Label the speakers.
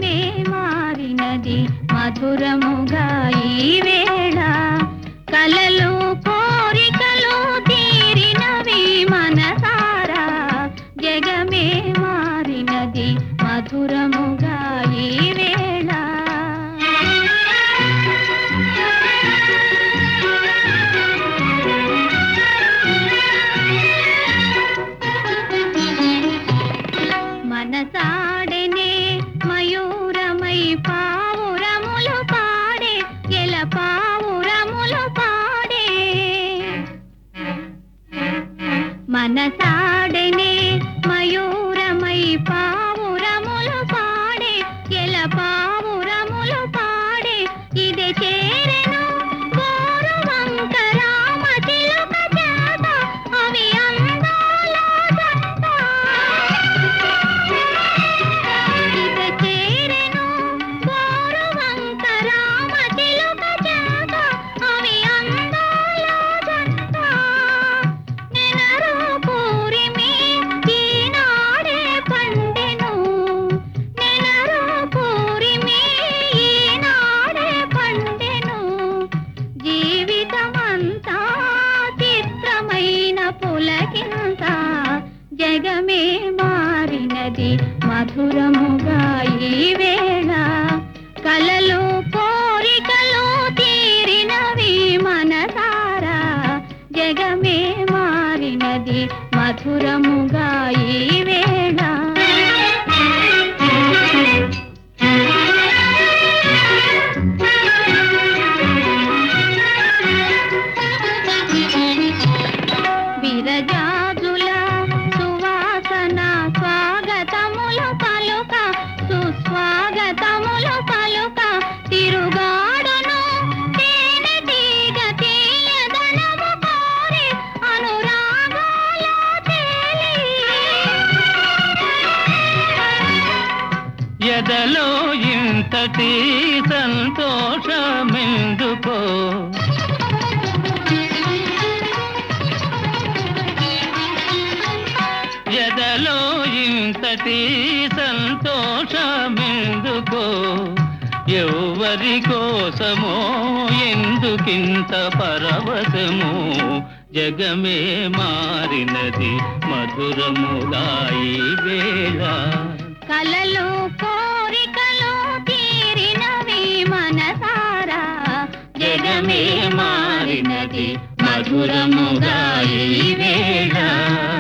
Speaker 1: జగమే మారినది మధురముగా ఈ వేళ కలలు కోరికలు తీరినవి మనసారా జగమే మారినది మధురముగా ఈ వేళ మనసాడనే మయూరమై పావురములు పాడే ఎల పావురములు పాడే మనసాడనే మయూరమై పావురములు పాడే ఎల పావురములు పాడే ఇది చేరెను గోరువంక రామ చిలుక చేత అవి అందాల జంట. ఇది చేరెను గోరువంక రామ చిలుక చేత అవి అందాల జంట. నెనరు పూరిమి ఈనాడే పండెను నెనరు పూరిమి ఈనాడే పండెను జీవితమంతా చిత్రమైన పులకింత జగమే మారినది మధురముగా ఈ వేళ కలలు కోరికలు తీరినవి మనసారా జగమే మారినది మధురముగా ఈ వేళ విరజాజుల సువాసన స్వాగతములు పలుక సుస్వాగతములు పలుక తిరుగాడును తేనె తీగ తీయదనము కోరి అనురాగాల తేలి
Speaker 2: ఎదలో ఇంతటి సంతోషమెందుకో ఎదలో ఇంతటి సంతోషమెందుకో ఎవరి కోసమో ఎందుకింత పరవశము జగమే మారినది మధురముగా ఈ వేళ
Speaker 1: కలలు కోరికలు తీరినవి మనసారా
Speaker 2: జగమే మారినది మధురముగా ఈ వేళ